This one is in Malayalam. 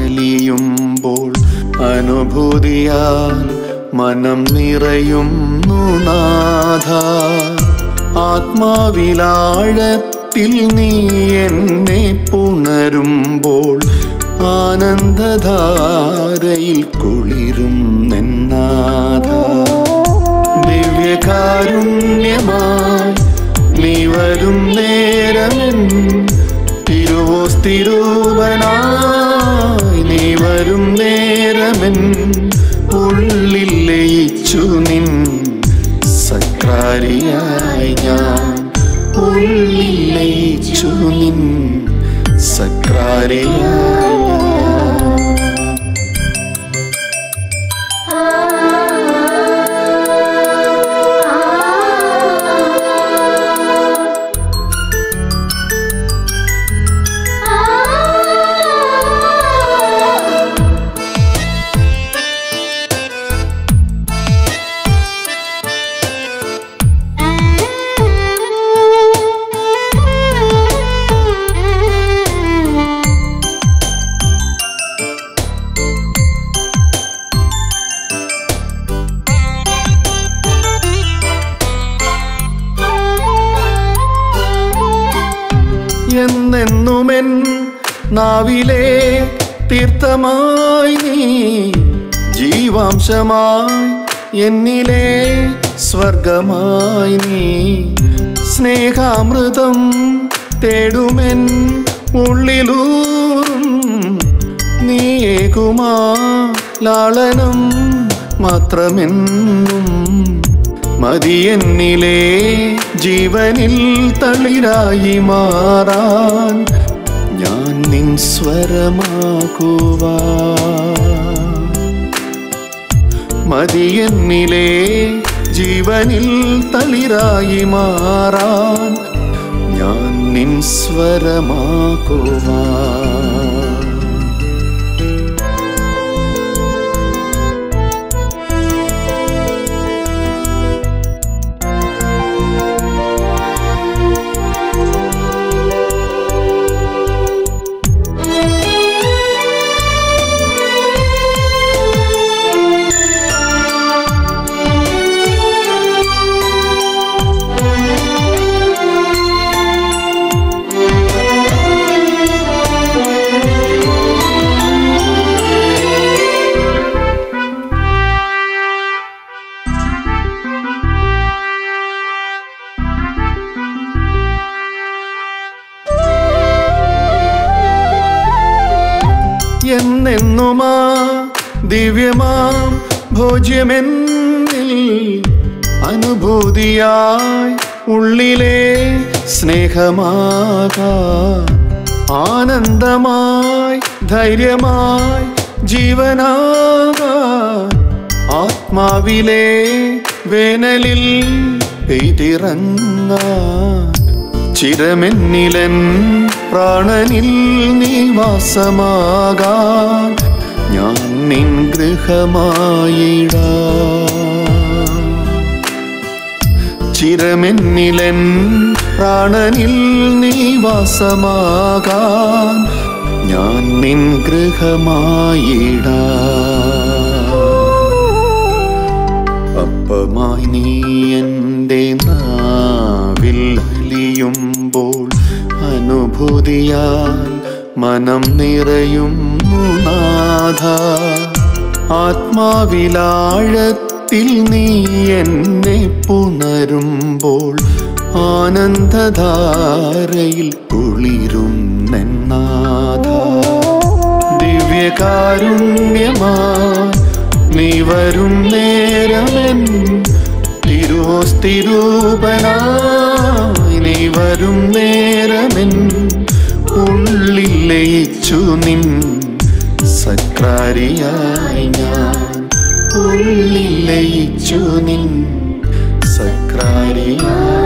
അലിയുമ്പോൾ അനുഭൂതിയാൽ മനം നിറയുന്നു നാഥ ആത്മാവിലാഴത്തിൽ നീ എന്നെ പുണരുമ്പോൾ ആനന്ദധാരയിൽ കുളിരും നെന്നാഥ ദിവ്യകാരുണ്യമായി നീ വരും നേരമെൻ തിരുവോസ്തിരൂപനായി നീ വരും നേരമെൻ ഉള്ളിൽ ലയിച്ചു നിൻ സക്രാരിയായി ഞാൻ ഉള്ളിൽ ലയിച്ചു നിൻ സക്രാരിയായി ഞാൻ എന്നെന്നുമെൻ നാവിലെ തീർത്ഥമായി നീ ജീവാംശമായി എന്നിലെ സ്വർഗമായി നീ സ്നേഹാമൃതം തേടുമെൻ ഉള്ളിലൂറും നീയേകുമാ ലാളനം മാത്രമെന്നും മതിയെന്നിലെ ജീവനിൽ തളിരായി മാറാൻ ഞാൻ നിൻ സ്വരമാകുവാ മതിയെന്നിലെ ജീവനിൽ തളിരായി മാറാൻ ഞാൻ നിൻ സ്വരമാകുവാ എന്നെന്നുമാ ദിവ്യമാം ഭോജ്യമെന്നിൽ അനുഭൂതിയായി ഉള്ളിലെ സ്നേഹമാകാ ആനന്ദമായി ധൈര്യമായി ജീവനാകാൻ ആത്മാവിലെ വേനലിൽ പെയ്തിറങ്ങാൻ ചിരമെന്നിലൻ പ്രാണനിൽ നിവാസമാകാൻ ഞാൻ നിൻ ഗൃഹമായിടാ ചിരമെന്നിലൻ പ്രാണനിൽ നിവാസമാകാൻ ഞാൻ നിൻ ഗൃഹമായിടാ അപ്പമായി നീ എൻ്റെ നാവിൽ അലിയുമ്പോൾ അനുഭൂതിയാൽ മനം നിറയുന്നു നാഥ ആത്മാവിലാഴത്തിൽ നീ എന്നെ പുണരുമ്പോൾ ആനന്ദധാരയിൽ കുളിരും നെന്നാഥ ദിവ്യകാരുണ്യമായി നീ വരും നേരമെൻ തിരുവോസ്തിരൂപനായി നീ വരും നേരമെൻ ഉള്ളിൽ ലയിച്ചു നിൻ സക്രാരിയായി ഞാൻ ഉള്ളിൽ ലയിച്ചു നിൻ സക്രാരിയായി